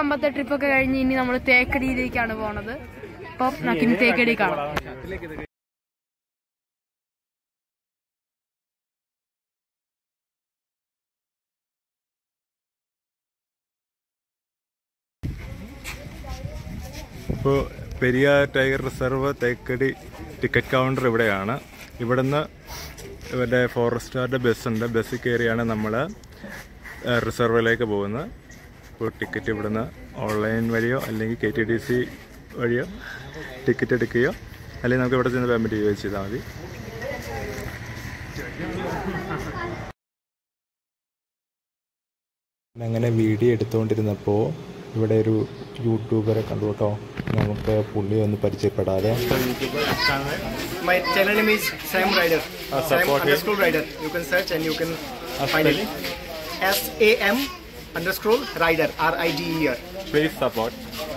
മുമ്പത്തെ ട്രിപ്പൊക്കെ കഴിഞ്ഞ് ഇനി നമ്മൾ തേക്കടിയിലേക്കാണ് പോണത് അപ്പം നമുക്ക് ഇനി തേക്കടി കാണാം ഇപ്പോൾ Periyar tiger reserve Thekkady ticket counter ഇവിടെയാണ് ഇവിടുന്ന് ഇവരുടെ ഫോറസ്റ്റുകാരുടെ ബസ്സുണ്ട് ബസ്സിൽ കയറിയാണ് നമ്മൾ റിസർവിലേക്ക് പോകുന്നത് ഇപ്പോൾ ടിക്കറ്റ് ഇവിടുന്ന് ഓൺലൈൻ വഴിയോ അല്ലെങ്കിൽ കെ ടി ഡി സി വഴിയോ ടിക്കറ്റ് എടുക്കുകയോ അല്ലെങ്കിൽ നമുക്ക് ഇവിടെ ചെന്ന് പേയ്മെൻറ്റ് ചെയ്യുകയോ ചെയ്താൽ മതി അങ്ങനെ വീഡിയോ എടുത്തുകൊണ്ടിരുന്നപ്പോൾ ഇവിടെ ഒരു യൂട്യൂബറെ കണ്ടു കേട്ടോ നമുക്ക് പുള്ളിയെ ഒന്ന് പരിചയപ്പെടാതെ My channel name is Sam Rider. Uh, Sam support him. underscore Rider. You can search and you can find it. S A M underscore Rider. R I D E R. Please support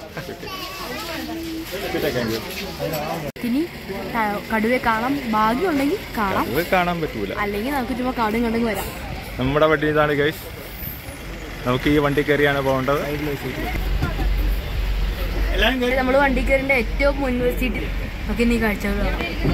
thank you ഇനി ക- കടുവയെ കാണാം ഭാഗ്യമുണ്ടെങ്കിൽ കാണാം അത് കാണാൻ പറ്റൂല അല്ലെങ്കിൽ നമുക്ക് ചുമ്മാ കാടും കണ്ടെങ്കിൽ വരാം നമ്മുടെ വണ്ടി ഇതാണ് ഗൈസ് നമുക്ക് ഈ വണ്ടി കയറിയാണ് പോകേണ്ടത് നമ്മൾ വണ്ടി കയറിന്റെ ഏറ്റവും മുൻവേ സീറ്റിൽ നമുക്ക് ഇനി കാഴ്ചകൾ കാണാം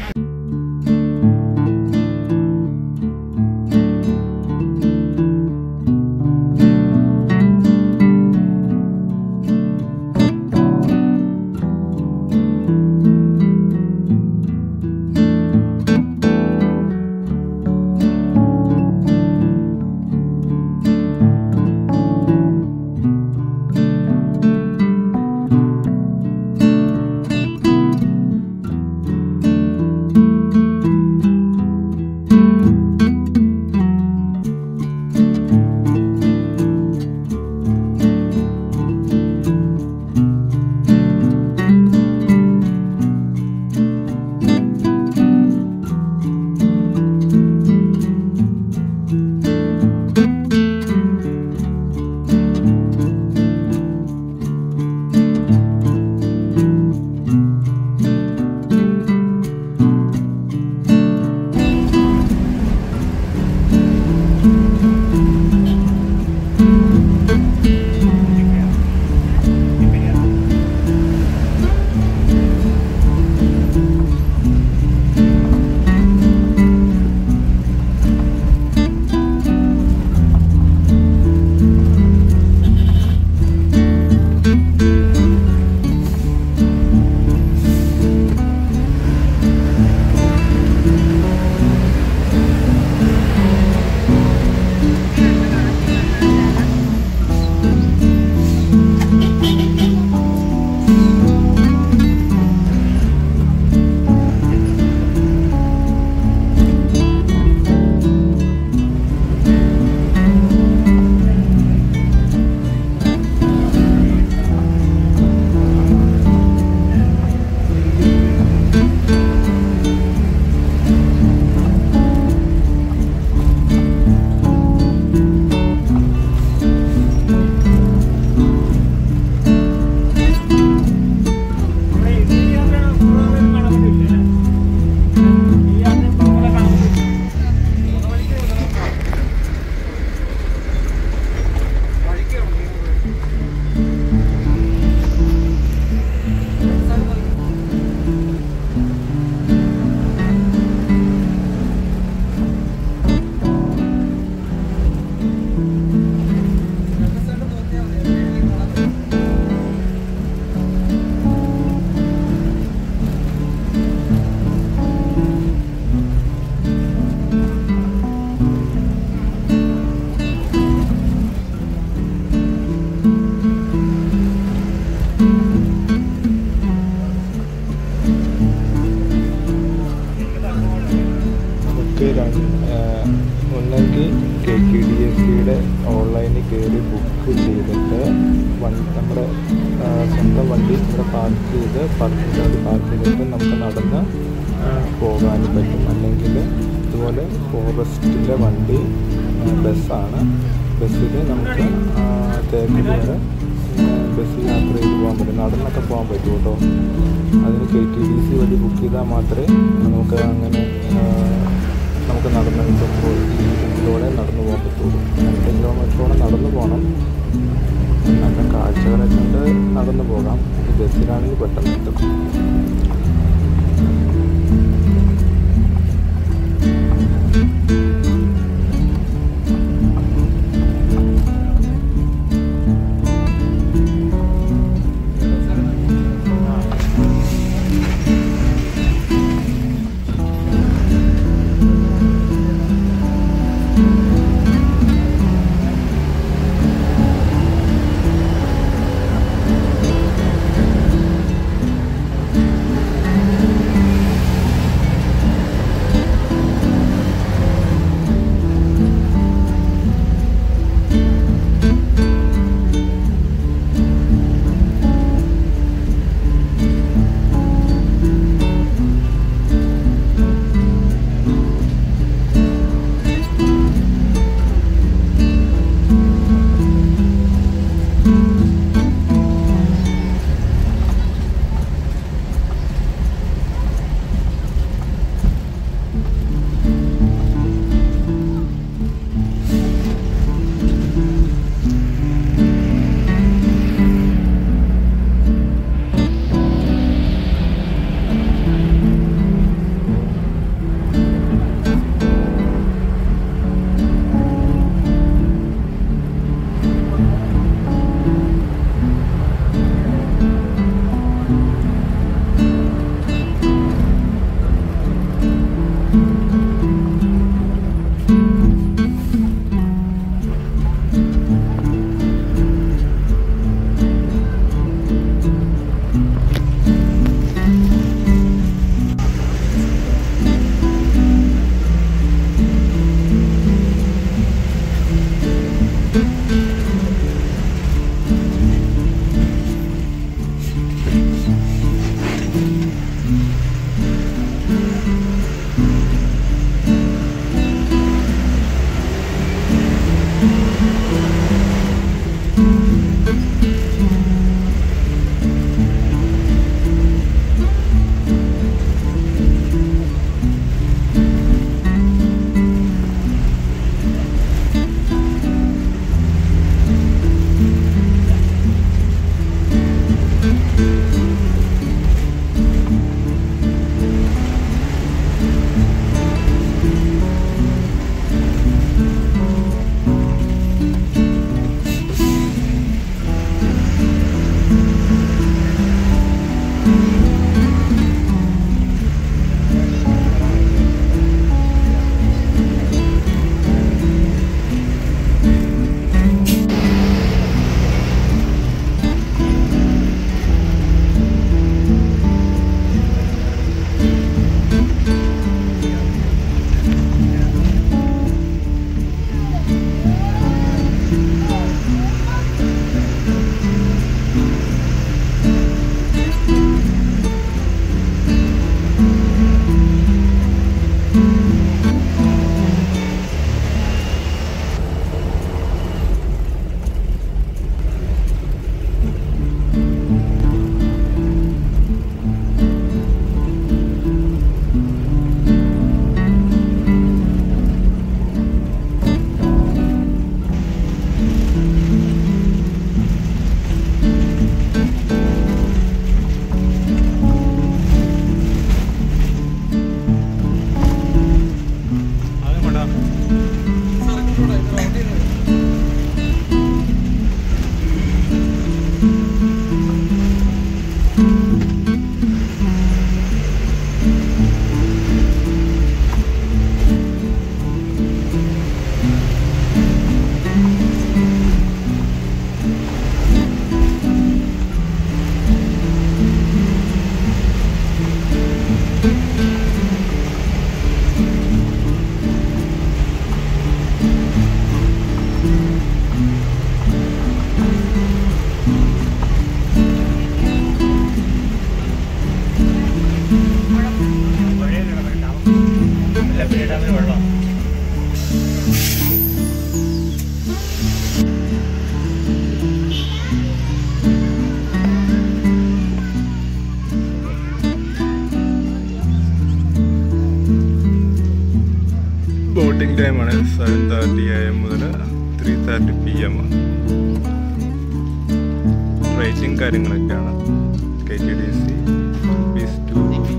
നമുക്ക് രണ്ട് ഒന്നെങ്കിൽ കെ ടി ഡി എസ് സിയുടെ ഓൺലൈനിൽ കയറി ബുക്ക് ചെയ്തിട്ട് വൺ- നമ്മുടെ ആ, സ്വന്തം വണ്ടി ഇവിടെ പാർക്ക് ചെയ്ത് പാർക്കിംഗ് വേണ്ടി പാർക്ക് ചെയ്തിട്ട് നമുക്ക് നടന്ന് ആ, പോകാനും പറ്റും അല്ലെങ്കിൽ ഇതുപോലെ ഫോറസ്റ്റിലെ വണ്ടി ആ, ബസ്സാണ് ബസ്സിൽ നമുക്ക് ആ, തേക്കടി വരെ ബസ്സിൽ യാത്ര ചെയ്ത് പോകാൻ പറ്റും നടന്നൊക്കെ പോകാൻ പറ്റും കേട്ടോ അതിന് കെ ടി ഡി സി വഴി ബുക്ക് ചെയ്താൽ മാത്രമേ നമുക്ക് അങ്ങനെ ആ, നമുക്ക് നടന്ന് ഇപ്പോൾ ഈ ഇതിലൂടെ നടന്നു പോകാൻ പറ്റുള്ളൂ രണ്ട് കിലോമീറ്ററോളം നടന്നു പോകണം നല്ല കാഴ്ച കാഴ്ചകളെ കണ്ട് നടന്നു പോകാം ഈ ബസ്സിലാണെങ്കിൽ പെട്ടെന്ന് എത്തും ബോട്ടിംഗ് ടൈമാണ് സെവൻ തേർട്ടി എ എം മുതൽ three thirty P M rating കാര്യങ്ങളൊക്കെയാണ് K T D C rupees to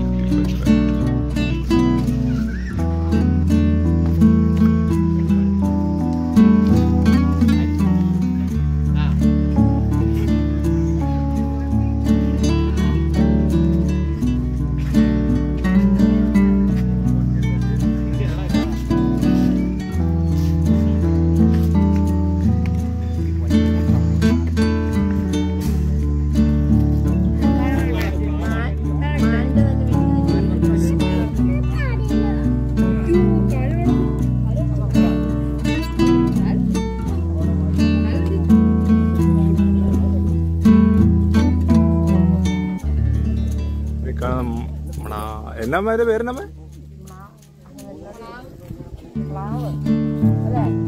നമ്മുടെ എന്നാ പേര് പേരെന്നാ പ്ലാവ് അല്ലേ